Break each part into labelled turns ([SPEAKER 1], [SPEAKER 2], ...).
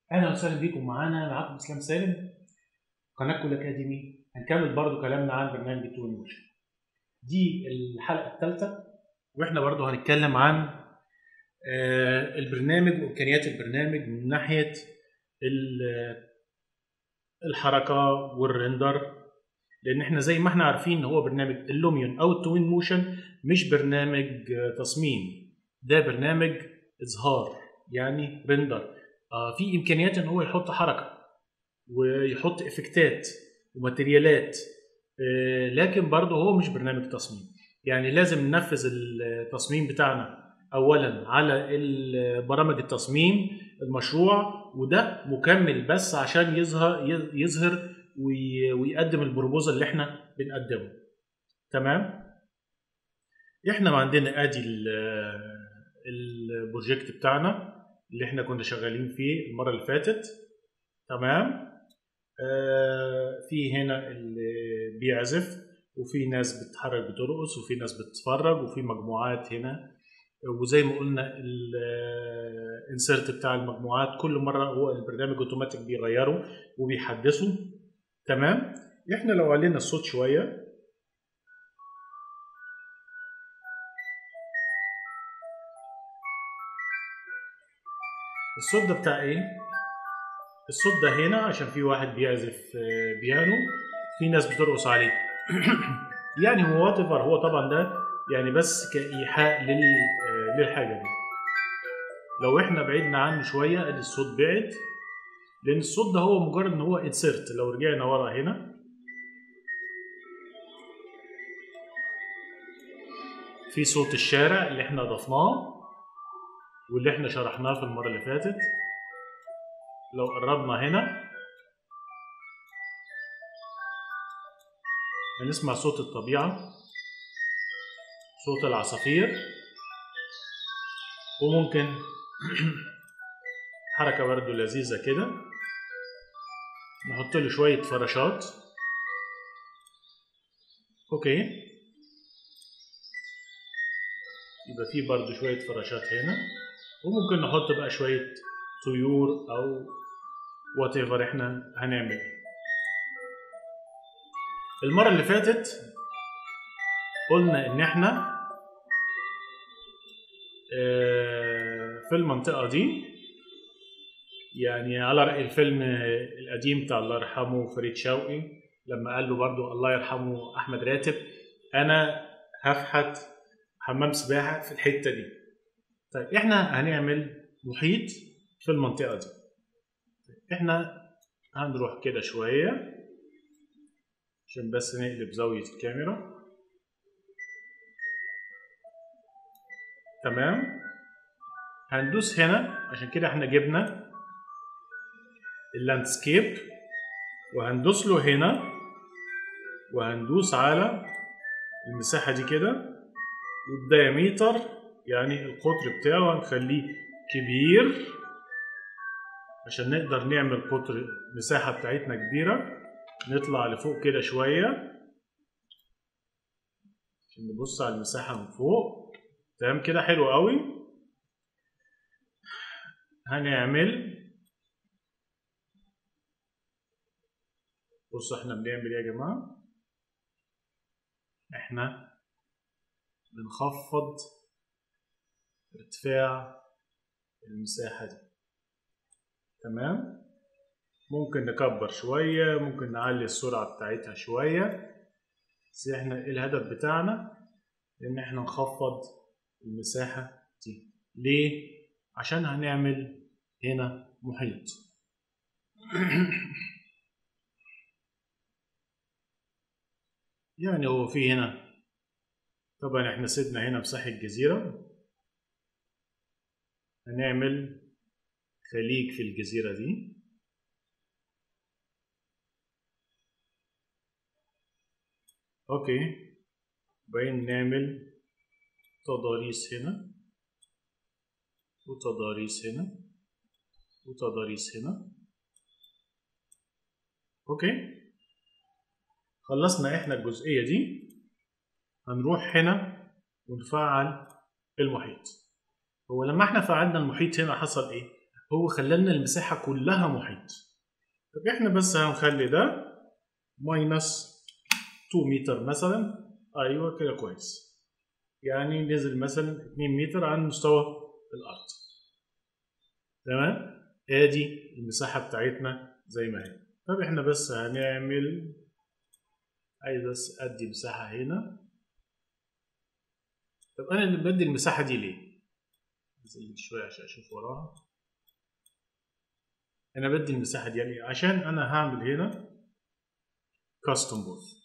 [SPEAKER 1] اهلا وسهلا بيكم معانا معاكم اسلام سالم قناتكم الاكاديمي هنكمل برضو كلامنا عن برنامج التو موشن دي الحلقه الثالثه واحنا برضو هنتكلم عن آه، البرنامج وامكانيات البرنامج من ناحيه ال- الحركه والريندر لان احنا زي ما احنا عارفين ان هو برنامج اللوميون او التوين موشن مش برنامج آه، تصميم ده برنامج اظهار يعني ريندر آه، في امكانيات ان هو يحط حركه ويحط افكتات وماتريالات آه، لكن برضه هو مش برنامج تصميم يعني لازم ننفذ التصميم بتاعنا اولا على ال- برامج التصميم المشروع وده مكمل بس عشان يظهر يظهر وي- ويقدم البروبوزال اللي احنا بنقدمه تمام احنا ما عندنا ادي ال- البروجكت بتاعنا اللي احنا كنا شغالين فيه المره اللي فاتت تمام آه في هنا اللي بيعزف وفي ناس بتتحرك بترقص وفي ناس بتتفرج وفي مجموعات هنا وزي ما قلنا الانسرت بتاع المجموعات كل مره هو البرنامج اوتوماتيك بيغيره وبيحدثه تمام احنا لو علينا الصوت شويه الصوت ده بتاع ايه الصوت ده هنا عشان في واحد بيعزف آه، بيانو في ناس بترقص عليه يعني هو وات هو طبعا ده يعني بس كايحاء لل آه، للحاجه دي لو احنا بعدنا عنه شويه ادي الصوت بعد لان الصوت ده هو مجرد ان هو انسرت لو رجعنا ورا هنا في صوت الشارع اللي احنا ضفناه واللي احنا شرحناه في المره اللي فاتت لو قربنا هنا هنسمع صوت الطبيعة صوت العصافير وممكن حركة برضه لذيذة كده نحط له شوية فراشات اوكي يبقى في برضه شوية فراشات هنا وممكن نحط بقى شوية طيور او وات ايفر احنا هنعمل ايه المره اللي فاتت قلنا ان احنا آه، في المنطقه دي يعني على راي الفيلم القديم بتاع الله يرحمه فريد شوقي لما قال له برضو الله يرحمه احمد راتب انا هفحت حمام سباحه في الحته دي طيب احنا هنعمل محيط في المنطقه دي احنا هنروح كده شوية عشان بس نقلب زاوية الكاميرا تمام هندوس هنا عشان كده احنا جبنا اللاندسكيب وهندوس له هنا وهندوس على المساحة دي كده والدياميتر يعني القطر بتاعه هنخليه كبير عشان نقدر نعمل قطر المساحة بتاعتنا كبيرة نطلع لفوق كده شوية عشان نبص على المساحة من فوق تمام كده حلو قوي هنعمل بصوا احنا بنعمل ايه يا جماعة احنا بنخفض ارتفاع المساحة دي تمام ممكن نكبر شوية ممكن نعلي السرعة بتاعتها شوية بس احنا الهدف بتاعنا ان احنا نخفض المساحة دي ليه؟ عشان هنعمل هنا محيط يعني هو في هنا طبعا احنا سيبنا هنا مساحة جزيرة هنعمل خليج في الجزيرة دي اوكي بعدين نعمل تضاريس هنا وتضاريس هنا وتضاريس هنا اوكي خلصنا احنا الجزئية دي هنروح هنا ونفعل المحيط هو لما احنا فعلنا المحيط هنا حصل ايه هو خلالنا المساحة كلها محيط طب احنا بس هنخلي ده ماينس 2 متر مثلا ايوه كده كويس يعني نزل مثلا 2 متر عن مستوى الارض تمام ادي المساحة بتاعتنا زي ما هي طب احنا بس هنعمل عايز بس ادي مساحة هنا طب انا اللي بدي المساحة دي ليه؟ نزل شوية عشان اشوف وراها انا بدي المساحة دي ليه؟ عشان انا هعمل هنا كاستم بوث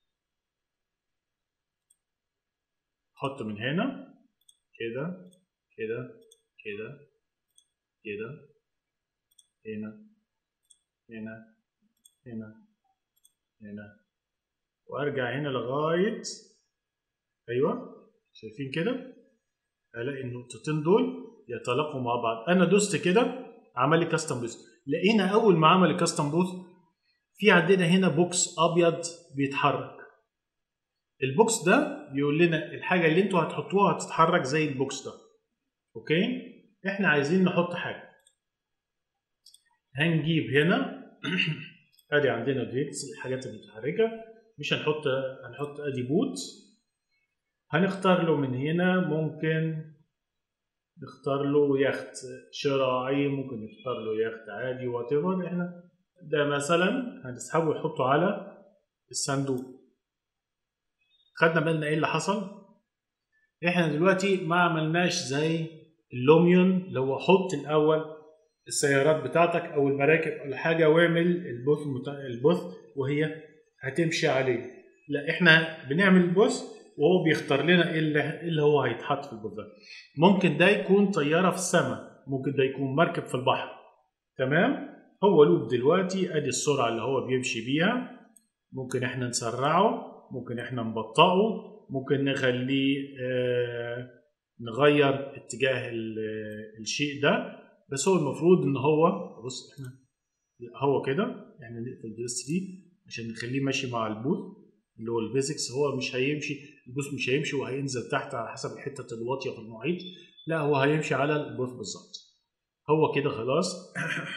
[SPEAKER 1] احط من هنا كده كده كده كده هنا هنا هنا هنا وارجع هنا لغايه ايوه شايفين كده الاقي النقطتين دول يتلاقوا مع بعض انا دوست كده عمل لي كاستم بوث لقينا اول ما عمل كاستم بوث في عندنا هنا بوكس ابيض بيتحرك البوكس ده بيقول لنا الحاجه اللي انتوا هتحطوها هتتحرك زي البوكس ده اوكي احنا عايزين نحط حاجه هنجيب هنا ادي عندنا ديتس الحاجات المتحركه مش هنحط هنحط ادي بوت هنختار له من هنا ممكن نختار له يخت شراعي ممكن نختار له يخت عادي وات احنا ده مثلا هنسحبه ونحطه على الصندوق خدنا بالنا ايه اللي حصل احنا دلوقتي ما عملناش زي اللوميون اللي هو حط الاول السيارات بتاعتك او المراكب او حاجه واعمل البث مت... البث وهي هتمشي عليه لا احنا بنعمل البث وهو بيختار لنا ايه اللي, اللي هو هيتحط في البث ده ممكن ده يكون طياره في السماء ممكن ده يكون مركب في البحر تمام هو لوب دلوقتي ادي السرعه اللي هو بيمشي بيها ممكن احنا نسرعه ممكن احنا نبطئه ممكن نخليه آه نغير اتجاه الشيء ده بس هو المفروض ان هو بص احنا هو كده يعني نقفل دي دي عشان نخليه ماشي مع البوث اللي هو البيزكس هو مش هيمشي البوث مش هيمشي وهينزل تحت على حسب الحته الواطيه في المحيط لا هو هيمشي على البوث بالظبط هو كده خلاص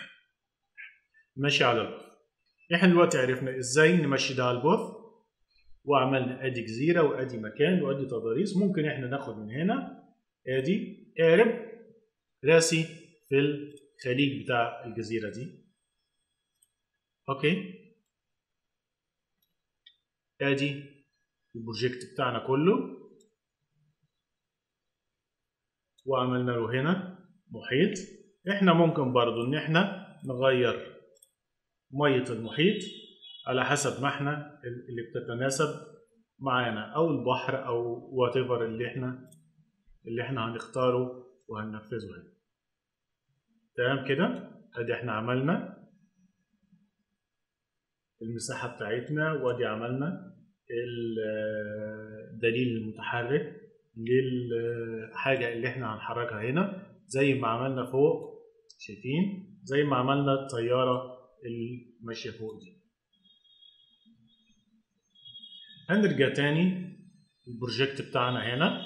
[SPEAKER 1] ماشي على البوث احنا دلوقتي عرفنا ازاي نمشي ده على البوث وعملنا ادي جزيره وادي مكان وادي تضاريس ممكن احنا ناخد من هنا ادي قارب راسي في الخليج بتاع الجزيره دي اوكي ادي البروجكت بتاعنا كله وعملنا له هنا محيط احنا ممكن برضو ان احنا نغير ميه المحيط على حسب ما احنا اللي بتتناسب معانا او البحر او وات اللي احنا اللي احنا هنختاره وهننفذه هنا تمام كده ادي احنا عملنا المساحه بتاعتنا وادي عملنا الدليل المتحرك للحاجه اللي احنا هنحركها هنا زي ما عملنا فوق شايفين زي ما عملنا الطياره اللي ماشيه فوق دي هنرجع تاني البروجكت بتاعنا هنا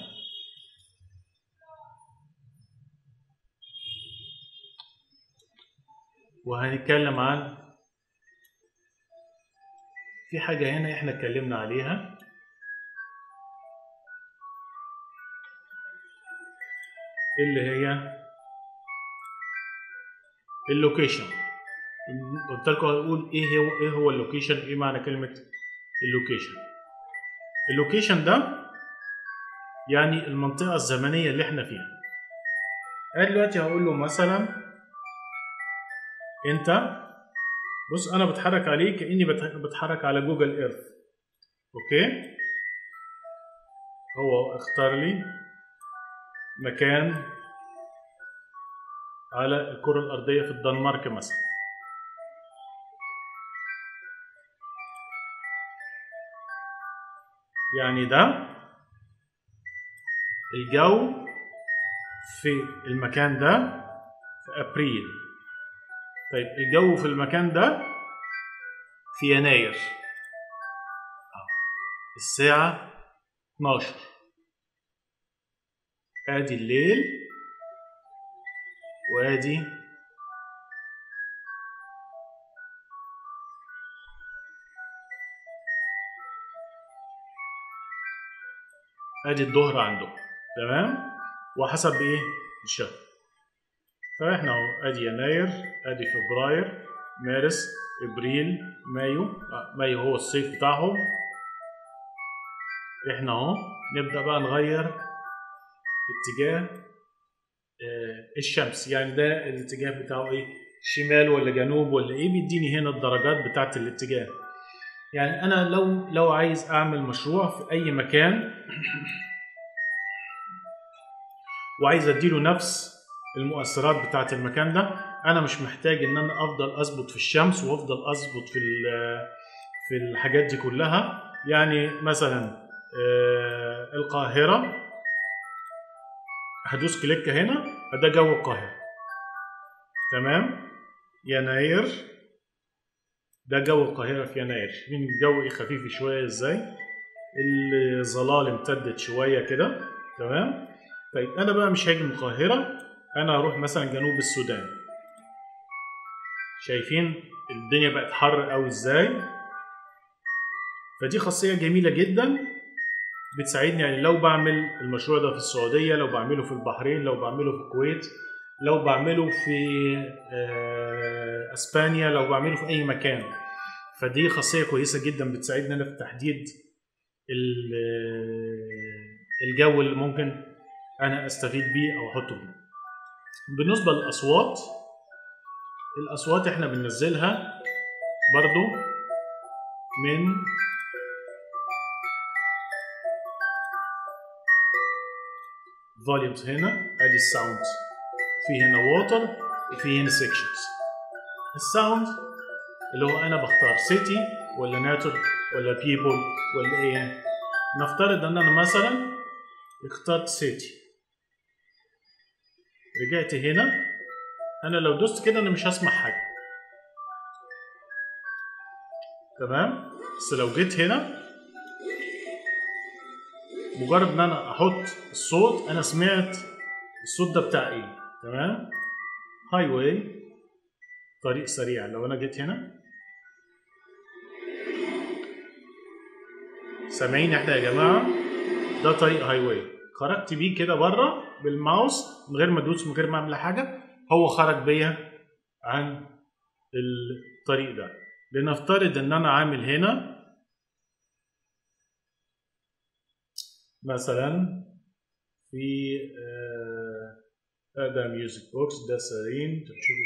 [SPEAKER 1] وهنتكلم عن في حاجة هنا احنا اتكلمنا عليها اللي هي اللوكيشن قلت لكم هنقول ايه هو ايه هو اللوكيشن ايه معنى كلمة اللوكيشن اللوكيشن ده يعني المنطقة الزمنية اللي احنا فيها انا دلوقتي هقول له مثلا انت بص انا بتحرك عليه كاني بتحرك على جوجل ايرث اوكي هو اختار لي مكان على الكرة الأرضية في الدنمارك مثلا يعني ده الجو في المكان ده في أبريل طيب الجو في المكان ده في يناير الساعة 12 ادي الليل وادي ادي الظهر عندهم تمام وحسب ايه الشهر فاحنا اهو ادي يناير ادي فبراير مارس ابريل مايو آه، مايو هو الصيف بتاعهم احنا اهو نبدا بقى نغير اتجاه آه، الشمس يعني ده الاتجاه بتاعه ايه شمال ولا جنوب ولا ايه بيديني هنا الدرجات بتاعت الاتجاه يعني انا لو لو عايز اعمل مشروع في اي مكان وعايز اديله نفس المؤثرات بتاعت المكان ده انا مش محتاج ان انا افضل اظبط في الشمس وافضل اظبط في ال- في الحاجات دي كلها يعني مثلا آه، القاهره هدوس كليك هنا ده جو القاهره تمام يناير ده جو القاهرة في يناير شايفين الجو ايه خفيف شوية ازاي الظلال امتدت شوية كده تمام طيب انا بقى مش هاجي من القاهرة انا هروح مثلا جنوب السودان شايفين الدنيا بقت حر قوي ازاي فدي خاصية جميلة جدا بتساعدني يعني لو بعمل المشروع ده في السعودية لو بعمله في البحرين لو بعمله في الكويت لو بعمله في آه، اسبانيا لو بعمله في اي مكان فدي خاصيه كويسه جدا بتساعدني انا في تحديد ال- آه، الجو اللي ممكن انا استفيد بيه او احطه بيه بالنسبه للاصوات الاصوات احنا بننزلها برضو من فوليومز هنا ادي الساوند في هنا ووتر وفي هنا سيكشنز الساوند اللي هو انا بختار سيتي ولا ناتور ولا بيبل ولا ايه نفترض ان انا مثلا اخترت سيتي رجعت هنا انا لو دوست كده انا مش هسمع حاجه تمام بس لو جيت هنا مجرد ان انا احط الصوت انا سمعت الصوت ده بتاع ايه تمام هاي واي طريق سريع لو انا جيت هنا سامعين احنا يا جماعه ده طريق هاي واي خرجت بيه كده بره بالماوس من غير ما ادوس من غير ما اعمل حاجه هو خرج بيا عن الطريق ده لنفترض ان انا عامل هنا مثلا في آه ده ميوزك بوكس ده سرين تشوف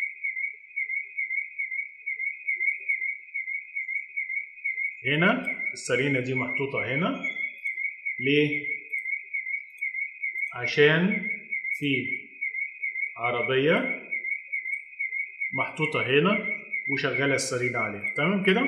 [SPEAKER 1] هنا السرينة دي محطوطة هنا ليه؟ عشان في عربية محطوطة هنا وشغالة السرينة عليها تمام كده؟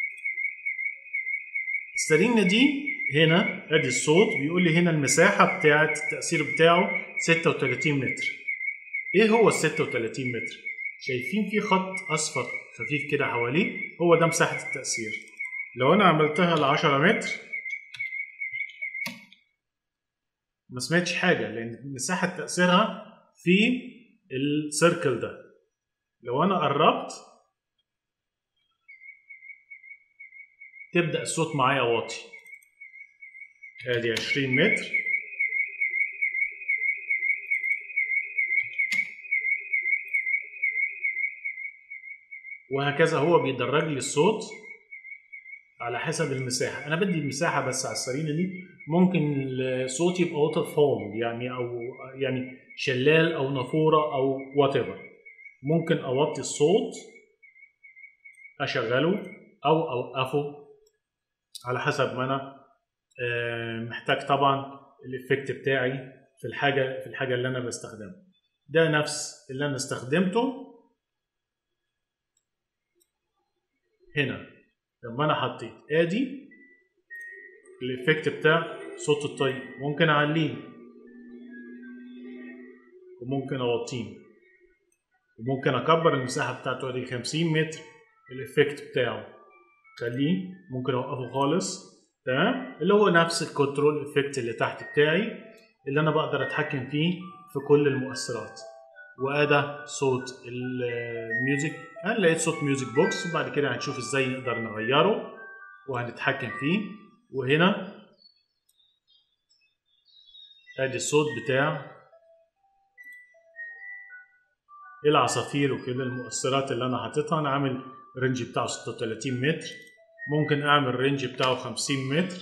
[SPEAKER 1] السرينة دي هنا ادي الصوت بيقول لي هنا المساحة بتاعت التأثير بتاعه 36 متر ايه هو ال 36 متر؟ شايفين في خط اصفر خفيف كده حواليه هو ده مساحة التأثير لو انا عملتها ل 10 متر ما سمعتش حاجة لأن مساحة تأثيرها في السيركل ده لو أنا قربت تبدأ الصوت معايا واطي ادي 20 متر وهكذا هو بيدرج لي الصوت على حسب المساحة أنا بدي المساحة بس على السرينة دي ممكن الصوت يبقى ووتر فول يعني أو يعني شلال أو نافورة أو وات ممكن أوطي الصوت أشغله أو أوقفه على حسب ما أنا محتاج طبعا الإفكت بتاعي في الحاجة في الحاجة اللي أنا بستخدمها ده نفس اللي أنا استخدمته هنا لما انا حطيت ادي الايفكت بتاع صوت الطيب ممكن اعليه وممكن اوطيه وممكن اكبر المساحه بتاعته ادي 50 متر الايفكت بتاعه خليه ممكن اوقفه خالص تمام اللي هو نفس الكنترول افكت اللي تحت بتاعي اللي انا بقدر اتحكم فيه في كل المؤثرات وادى صوت الميوزك انا لقيت صوت ميوزك بوكس وبعد كده هنشوف ازاي نقدر نغيره وهنتحكم فيه وهنا ادي الصوت بتاع العصافير وكده المؤثرات اللي انا حاططها انا عامل رينج بتاعه 36 متر ممكن اعمل رينج بتاعه 50 متر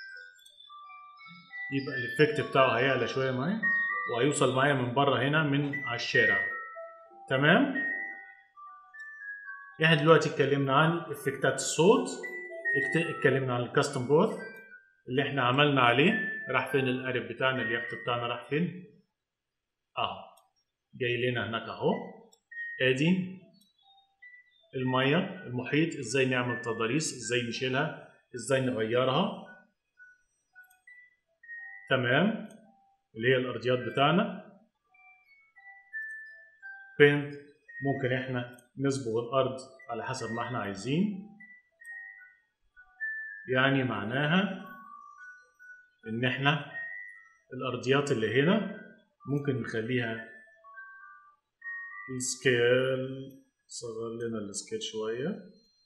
[SPEAKER 1] يبقى الافكت بتاعه هيعلى شويه معايا وهيوصل معايا من بره هنا من على الشارع تمام احنا دلوقتي اتكلمنا عن افكتات الصوت اتكلمنا عن الكاستم بوث اللي احنا عملنا عليه راح فين القارب بتاعنا اليخت بتاعنا راح فين اهو جاي لنا هناك اهو ادي الميه المحيط ازاي نعمل تضاريس ازاي نشيلها ازاي نغيرها تمام اللي هي الارضيات بتاعنا بينت ممكن احنا نصبغ الارض على حسب ما احنا عايزين يعني معناها ان احنا الارضيات اللي هنا ممكن نخليها السكيل صغر لنا السكيل شوية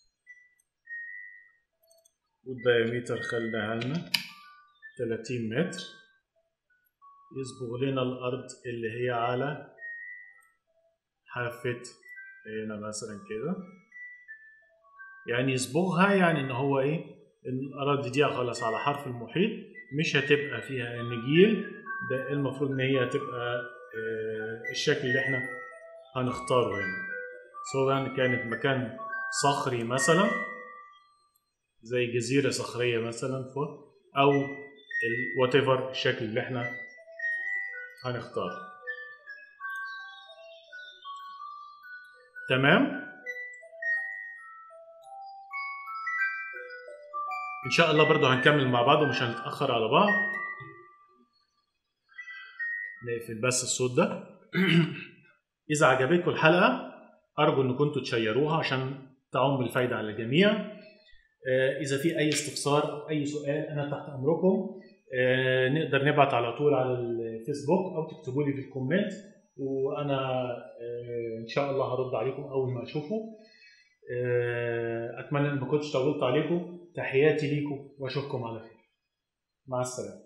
[SPEAKER 1] والدياميتر خليها لنا 30 متر يصبغ لنا الأرض اللي هي على حافة هنا مثلا كده يعني يصبغها يعني ان هو ايه الأراضي دي خلاص على حرف المحيط مش هتبقى فيها نجيل ده المفروض ان هي هتبقى الشكل اللي احنا هنختاره هنا سواء كانت مكان صخري مثلا زي جزيرة صخرية مثلا فوق أو وات ايفر الشكل اللي احنا هنختاره تمام ان شاء الله برضو هنكمل مع بعض ومش هنتاخر على بعض نقفل بس الصوت ده اذا عجبتكم الحلقه ارجو ان كنتوا تشيروها عشان تعم بالفايده على الجميع اذا في اي استفسار او اي سؤال انا تحت امركم نقدر نبعت على طول على الفيسبوك او تكتبوا لي في الكومنت وانا ان شاء الله هرد عليكم اول ما اشوفه اتمنى ان ما كنتش طولت عليكم تحياتي ليكم واشوفكم على خير مع السلامه